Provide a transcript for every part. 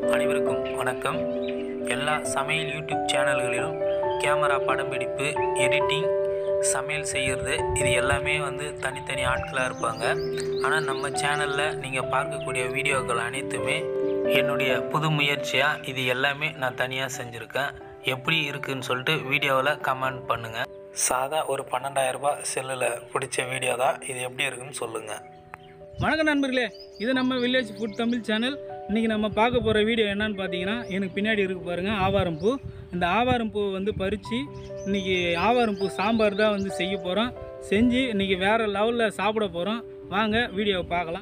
அனைவருக்கும் வணக்கம் எல்லா சமையல் யூடியூப் சேனல்களிலும் கேமரா படம் பிடிப்பு எடிட்டிங் சமையல் செய்கிறது இது எல்லாமே வந்து தனித்தனி ஆட்களாக இருப்பாங்க ஆனால் நம்ம சேனலில் நீங்கள் பார்க்கக்கூடிய வீடியோக்கள் அனைத்துமே என்னுடைய புது முயற்சியாக இது எல்லாமே நான் தனியாக செஞ்சுருக்கேன் எப்படி இருக்குன்னு சொல்லிட்டு வீடியோவில் கமெண்ட் பண்ணுங்கள் சாதா ஒரு பன்னெண்டாயிரரூபா செல்லில் பிடிச்ச வீடியோ தான் இது எப்படி இருக்குன்னு சொல்லுங்கள் வணக்கம் நண்பர்களே இது நம்ம வில்லேஜ் ஃபுட் தமிழ் சேனல் இன்றைக்கி நம்ம பார்க்க போகிற வீடியோ என்னன்னு பார்த்தீங்கன்னா எனக்கு பின்னாடி இருக்கு பாருங்கள் ஆவாரம் பூ இந்த ஆவாரம் பூ வந்து பறித்து இன்றைக்கி ஆவாரம் பூ சாம்பார் தான் வந்து செய்ய போகிறோம் செஞ்சு இன்றைக்கி வேறு லெவலில் சாப்பிட போகிறோம் வாங்க வீடியோவை பார்க்கலாம்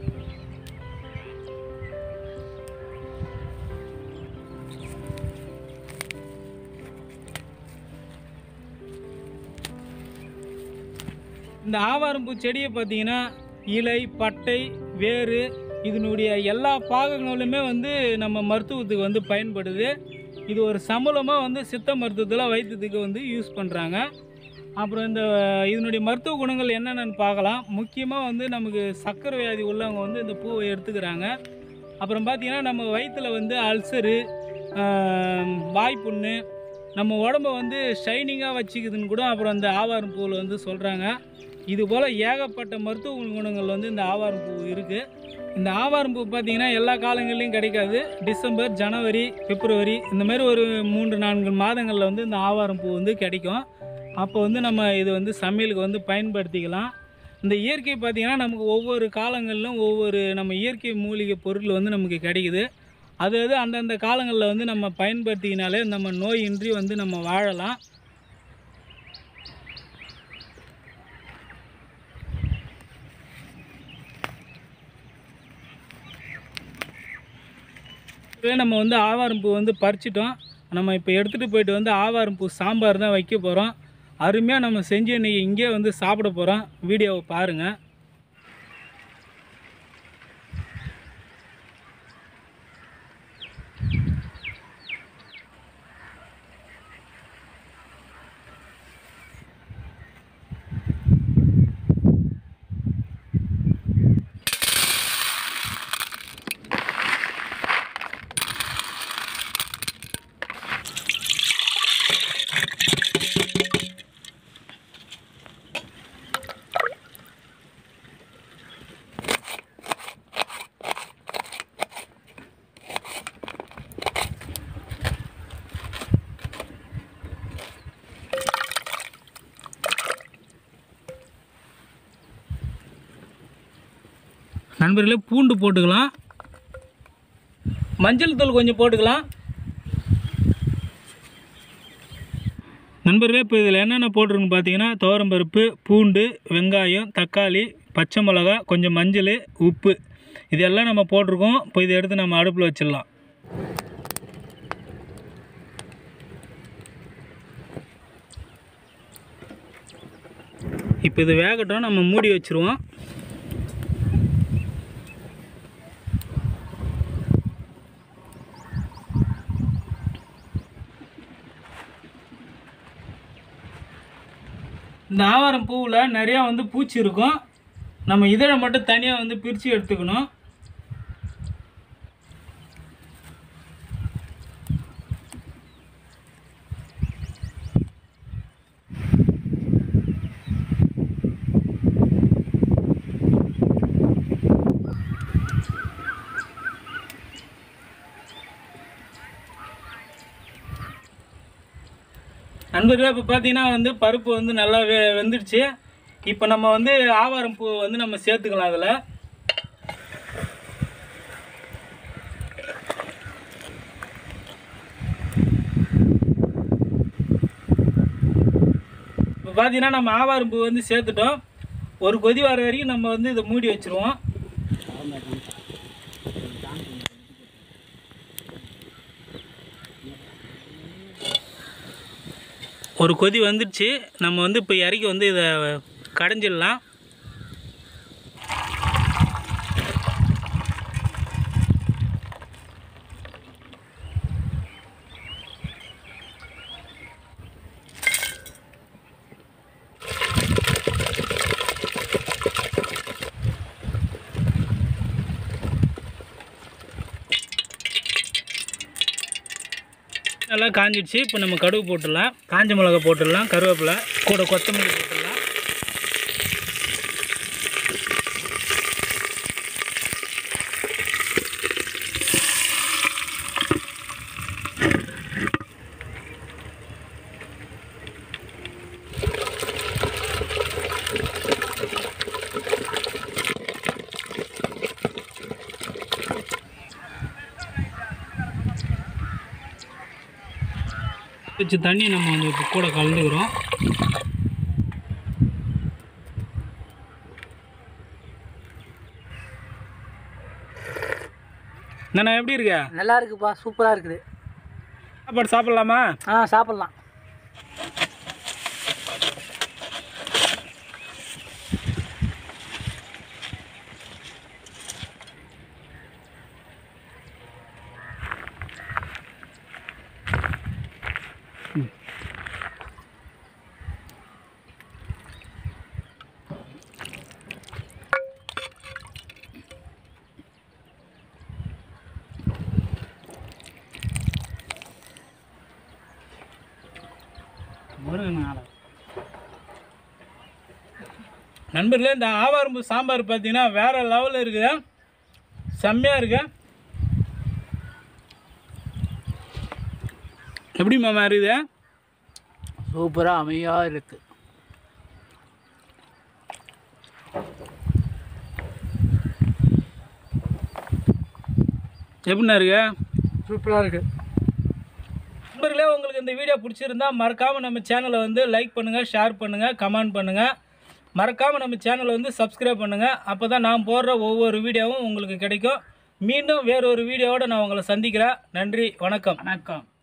இந்த ஆவாரம்பூ செடியை பார்த்தீங்கன்னா இலை பட்டை வேறு இதனுடைய எல்லா பாகங்களுமே வந்து நம்ம மருத்துவத்துக்கு வந்து பயன்படுது இது ஒரு சமூலமாக வந்து சித்த மருத்துவத்தில் வைத்தியத்துக்கு வந்து யூஸ் பண்ணுறாங்க அப்புறம் இந்த இதனுடைய மருத்துவ குணங்கள் என்னென்னு பார்க்கலாம் முக்கியமாக வந்து நமக்கு சர்க்கரை வியாதி உள்ளவங்க வந்து இந்த பூவை எடுத்துக்கிறாங்க அப்புறம் பார்த்திங்கன்னா நம்ம வயிற்றில் வந்து அல்சரு வாய்ப்புண்ணு நம்ம உடம்ப வந்து ஷைனிங்காக வச்சுக்குதுன்னு கூட அப்புறம் இந்த ஆவாரம் பூவில் வந்து சொல்கிறாங்க இது போல் ஏகப்பட்ட மருத்துவ குணங்கள் வந்து இந்த ஆவாரம் பூ இருக்குது இந்த ஆவாரம் பூ பார்த்திங்கன்னா எல்லா காலங்கள்லையும் கிடைக்காது டிசம்பர் ஜனவரி பிப்ரவரி இந்த மாதிரி ஒரு மூன்று நான்கு மாதங்களில் வந்து இந்த ஆவாரம் பூ வந்து கிடைக்கும் அப்போ வந்து நம்ம இது வந்து சமையலுக்கு வந்து பயன்படுத்திக்கலாம் இந்த இயற்கை பார்த்திங்கன்னா நமக்கு ஒவ்வொரு காலங்களிலும் ஒவ்வொரு நம்ம இயற்கை மூலிகை பொருள் வந்து நமக்கு கிடைக்குது அது அது அந்தந்த காலங்களில் வந்து நம்ம பயன்படுத்திக்கினாலே நம்ம நோயின்றி வந்து நம்ம வாழலாம் இப்போவே நம்ம வந்து ஆவாரம் பூ வந்து பறிச்சிட்டோம் நம்ம இப்போ எடுத்துகிட்டு போயிட்டு வந்து ஆவாரம் பூ சாம்பார் தான் வைக்க போகிறோம் அருமையாக நம்ம செஞ்சு இன்றைக்கி இங்கே வந்து சாப்பிட போகிறோம் வீடியோவை பாருங்கள் நண்பர்களே பூண்டு போட்டுக்கலாம் மஞ்சள் தூள் கொஞ்சம் போட்டுக்கலாம் நண்பர்களே இப்போ இதில் என்னென்ன போட்டிருக்குன்னு பார்த்தீங்கன்னா துவரம்பருப்பு பூண்டு வெங்காயம் தக்காளி பச்சை மிளகா கொஞ்சம் மஞ்சள் உப்பு இதெல்லாம் நம்ம போட்டிருக்கோம் இப்போ இதை எடுத்து நம்ம அடுப்பில் வச்சிடலாம் இப்போ இது வேகட்டும் நம்ம மூடி வச்சுருவோம் இந்த ஆவாரம் பூவில் நிறையா வந்து பூச்சி இருக்கும் நம்ம இதழை மட்டும் தனியாக வந்து பிரித்து எடுத்துக்கணும் நண்பர்களே இப்போ பார்த்தீங்கன்னா வந்து பருப்பு வந்து நல்லா வெ வெந்துடுச்சு இப்போ நம்ம வந்து ஆவாரம் பூ வந்து நம்ம சேர்த்துக்கலாம் அதில் இப்போ பார்த்தீங்கன்னா நம்ம ஆவாரம் பூ வந்து சேர்த்துட்டோம் ஒரு கொதி வர வரைக்கும் நம்ம வந்து இதை மூடி வச்சுருவோம் ஒரு கொதி வந்துடுச்சு நம்ம வந்து இப்போ இறக்கி வந்து இதை கடைஞ்சிடலாம் நல்லா காஞ்சிடுச்சு இப்போ நம்ம கடுகு போட்டுடலாம் காஞ்ச மிளகா போட்டுடலாம் கருவேப்பிலை கூட கொத்தமல்லி போட்டுடலாம் வச்சு தண்ணி நம்ம வந்து இப்போ கூட கலந்துக்கிறோம் நான் எப்படி இருக்க நல்லா இருக்குப்பா சூப்பராக இருக்குது சாப்பாடு சாப்பிட்லாமா ஆ சாப்பிட்லாம் நண்பர்களே இந்த ஆவாரம்பு சாம்பார் பார்த்தீங்கன்னா வேற லெவலில் இருக்குது செம்மையாக இருக்கு எப்படி மாமா இருக்குது சூப்பராக அமையாக இருக்குது எப்படிண்ணா இருக்கு சூப்பராக இருக்குது நண்பர்களே உங்களுக்கு இந்த வீடியோ பிடிச்சிருந்தா மறக்காமல் நம்ம சேனலை வந்து லைக் பண்ணுங்கள் ஷேர் பண்ணுங்கள் கமெண்ட் பண்ணுங்கள் மறக்காமல் நம்ம சேனலை வந்து சப்ஸ்கிரைப் பண்ணுங்கள் அப்போ தான் நான் போடுற ஒவ்வொரு வீடியோவும் உங்களுக்கு கிடைக்கும் மீண்டும் வேறொரு வீடியோவோட நான் உங்களை சந்திக்கிறேன் நன்றி வணக்கம் வணக்கம்